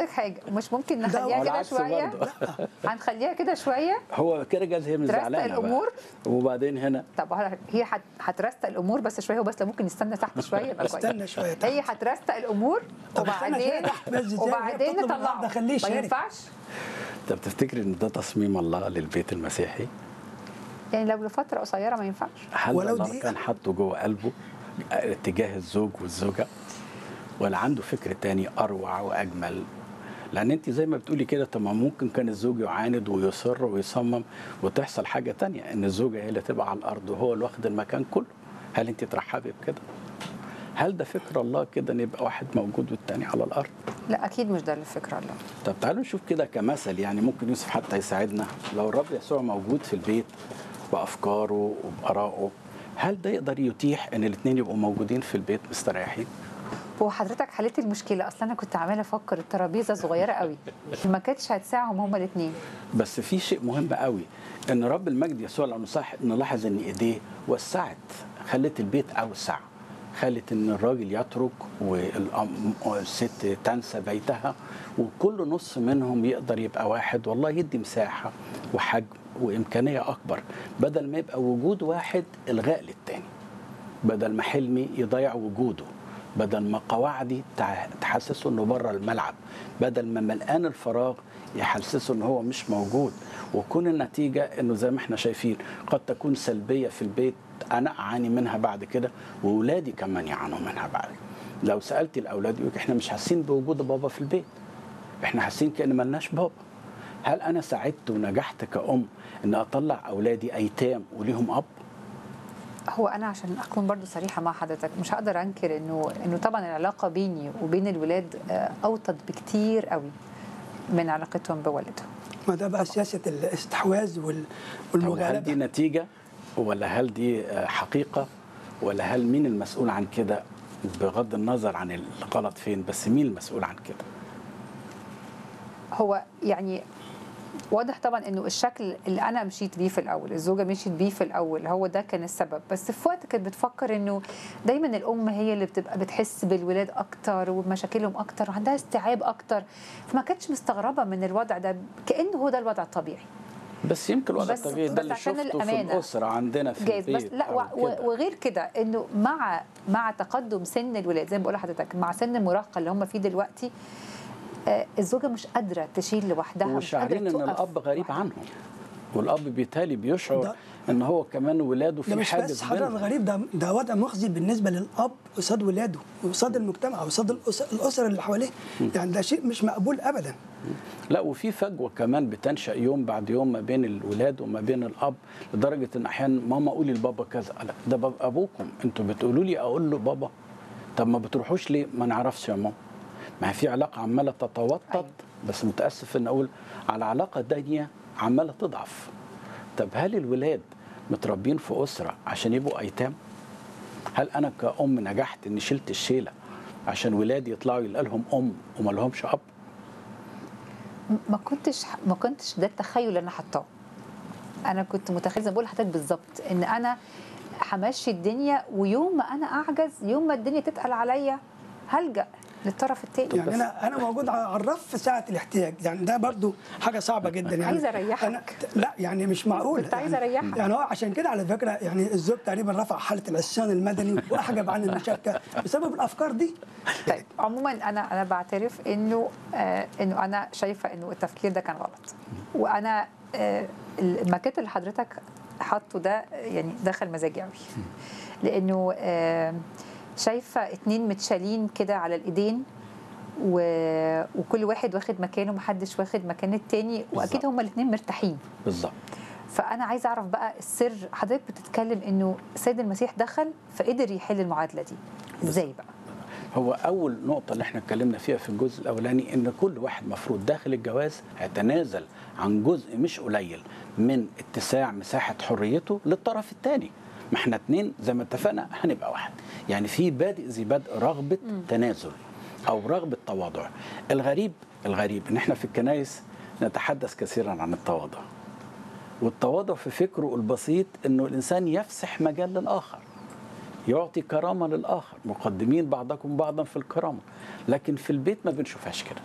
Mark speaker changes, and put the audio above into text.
Speaker 1: لك حاجه مش ممكن
Speaker 2: ده
Speaker 1: نخليها كده
Speaker 3: والعكس
Speaker 1: شويه
Speaker 3: برضه.
Speaker 1: هنخليها كده شويه
Speaker 3: هو كده جاز هي مش
Speaker 1: ترستق
Speaker 3: زعلانه بقى.
Speaker 1: الأمور؟
Speaker 3: وبعدين هنا
Speaker 1: طب هي هت- هترستق الامور بس شويه وبس لو ممكن نستنى تحت شويه يبقى كويس
Speaker 2: استنى شويه تحت.
Speaker 1: هي هترستق الامور
Speaker 2: طب استنى شوية
Speaker 1: وبعدين
Speaker 2: تحت بس ازاي؟
Speaker 1: وبعدين
Speaker 2: هي بتطلب
Speaker 1: نطلعه
Speaker 2: النهارده خليه
Speaker 1: ما
Speaker 2: يشارك.
Speaker 1: ينفعش
Speaker 3: طب تفتكر ان ده تصميم الله للبيت المسيحي؟
Speaker 1: يعني لو لفتره قصيره ما ينفعش
Speaker 3: هل
Speaker 2: ولو
Speaker 3: الله
Speaker 2: دقيقة.
Speaker 3: كان حاطه جوه قلبه اتجاه الزوج والزوجه ولا عنده فكر تاني اروع واجمل لان انت زي ما بتقولي كده طب ما ممكن كان الزوج يعاند ويصر ويصمم وتحصل حاجه تانية ان الزوجه هي اللي تبقى على الارض وهو اللي واخد المكان كله هل انت ترحبي بكده هل ده فكر الله كده ان يبقى واحد موجود والتاني على الارض
Speaker 1: لا اكيد مش ده اللي فكره الله
Speaker 3: طب تعالوا نشوف كده كمثل يعني ممكن يوسف حتى يساعدنا لو الرب يسوع موجود في البيت بافكاره وبارائه هل ده يقدر يتيح ان الاثنين يبقوا موجودين في البيت مستريحين؟
Speaker 1: هو حضرتك حليت المشكله اصلا انا كنت عماله افكر الترابيزه صغيره قوي ما كانتش هتساعهم هما الاثنين
Speaker 3: بس في شيء مهم قوي ان رب المجد يسوع لو نصح نلاحظ ان ايديه وسعت خلت البيت اوسع خلت ان الراجل يترك والأم- والست تنسى بيتها وكل نص منهم يقدر يبقى واحد والله يدي مساحه وحجم وامكانيه اكبر بدل ما يبقى وجود واحد الغاء للتاني بدل ما حلمي يضيع وجوده بدل ما قواعدي تع- تحسسه انه بره الملعب بدل ما ملقان الفراغ يحسسه ان هو مش موجود وكون النتيجه انه زي ما احنا شايفين قد تكون سلبيه في البيت انا اعاني منها بعد كده واولادي كمان يعانوا منها بعد لو سالت الاولاد يقول احنا مش حاسين بوجود بابا في البيت احنا حاسين كان ملناش بابا هل انا ساعدت ونجحت كأم ان اطلع اولادي ايتام وليهم اب
Speaker 1: هو انا عشان اكون برضو صريحه مع حضرتك مش هقدر انكر انه انه طبعا العلاقه بيني وبين الولاد آه، اوطد بكتير قوي من علاقتهم بوالدهم
Speaker 2: ما ده بقى سياسه الاستحواذ وال-
Speaker 3: طب هل دي
Speaker 2: والمغالبه
Speaker 3: نتيجة ولا هل دي آه، حقيقة ولا هل مين المسؤول عن كده بغض النظر عن الغلط فين بس مين المسؤول عن كده
Speaker 1: هو يعني واضح طبعا انه الشكل اللي انا مشيت بيه في الاول الزوجه مشيت بيه في الاول هو ده كان السبب بس في وقت كانت بتفكر انه دايما الام هي اللي بتبقى بتحس بالولاد اكتر ومشاكلهم اكتر وعندها استيعاب اكتر فما كانتش مستغربه من الوضع ده كانه هو ده الوضع الطبيعي
Speaker 3: بس يمكن الوضع
Speaker 1: بس-
Speaker 3: الطبيعي
Speaker 1: بس
Speaker 3: ده اللي
Speaker 1: عشان
Speaker 3: شفته في
Speaker 1: الأمانة.
Speaker 3: الأسرة عندنا في
Speaker 1: جايز
Speaker 3: البيت
Speaker 1: بس لا
Speaker 3: أو
Speaker 1: و-
Speaker 3: كده.
Speaker 1: وغير كده انه مع مع تقدم سن الولاد زي ما بقول لحضرتك مع سن المراهقه اللي هم فيه دلوقتي آه، الزوجه مش قادره تشيل لوحدها مش قادره
Speaker 3: وشاعرين ان
Speaker 1: تقف
Speaker 3: الاب غريب
Speaker 1: لوحدها.
Speaker 3: عنهم والاب بالتالي بيشعر
Speaker 2: ده-
Speaker 3: ان هو كمان ولاده
Speaker 2: ده
Speaker 3: في
Speaker 2: مش
Speaker 3: حاجز
Speaker 2: بس حضرتك
Speaker 3: بينهم.
Speaker 2: غريب ده ده وضع مخزي بالنسبه للاب قصاد ولاده وقصاد المجتمع وقصاد الأس- الاسر اللي حواليه يعني ده شيء مش مقبول ابدا
Speaker 3: لا وفي فجوه كمان بتنشا يوم بعد يوم ما بين الولاد وما بين الاب لدرجه ان احيانا ماما قولي لبابا كذا لا ده باب ابوكم انتوا بتقولوا لي اقول له بابا طب ما بتروحوش ليه ما نعرفش يا ماما ما هي في علاقه عماله تتوطد
Speaker 1: أيوة.
Speaker 3: بس متاسف ان اقول على علاقه دانيه عماله تضعف طب هل الولاد متربين في اسره عشان يبقوا ايتام هل انا كأم نجحت اني شلت الشيله عشان ولادي يطلعوا يلقى لهم ام وما لهمش اب
Speaker 1: ما كنتش ما كنتش ده التخيل اللي انا حطاه انا كنت متخيله زي ما بقول لحضرتك بالظبط ان انا همشي الدنيا ويوم ما انا اعجز يوم ما الدنيا تتقل عليا هلجا للطرف التاني
Speaker 2: يعني انا انا موجود على الرف في ساعه الاحتياج يعني ده برضو حاجه صعبه جدا يعني
Speaker 1: عايزة أريحك.
Speaker 2: أنا لا يعني مش معقول
Speaker 1: كنت عايزة
Speaker 2: يعني
Speaker 1: أريحك.
Speaker 2: يعني هو عشان كده على فكره يعني الزوج تقريبا رفع حاله العصيان المدني واحجب عن المشاركه بسبب الافكار دي
Speaker 1: طيب عموما انا انا بعترف انه آه انه انا شايفه انه التفكير ده كان غلط وانا آه الماكيت اللي حضرتك حاطه ده يعني دخل مزاجي قوي لانه آه شايفه اتنين متشالين كده على الايدين و... وكل واحد واخد مكانه محدش واخد مكان التاني واكيد
Speaker 3: بالظبط.
Speaker 1: هما الاتنين مرتاحين
Speaker 3: بالظبط
Speaker 1: فانا عايزه اعرف بقى السر حضرتك بتتكلم انه السيد المسيح دخل فقدر يحل المعادله دي ازاي بقى
Speaker 3: هو اول نقطه اللي احنا اتكلمنا فيها في الجزء الاولاني ان كل واحد مفروض داخل الجواز هيتنازل عن جزء مش قليل من اتساع مساحه حريته للطرف الثاني ما احنا اتنين زي ما اتفقنا هنبقى واحد يعني في بادئ ذي بدء رغبه تنازل او رغبه تواضع الغريب الغريب ان احنا في الكنائس نتحدث كثيرا عن التواضع والتواضع في فكره البسيط انه الانسان يفسح مجال للاخر يعطي كرامة للآخر مقدمين بعضكم بعضا في الكرامة لكن في البيت ما بنشوفهاش كده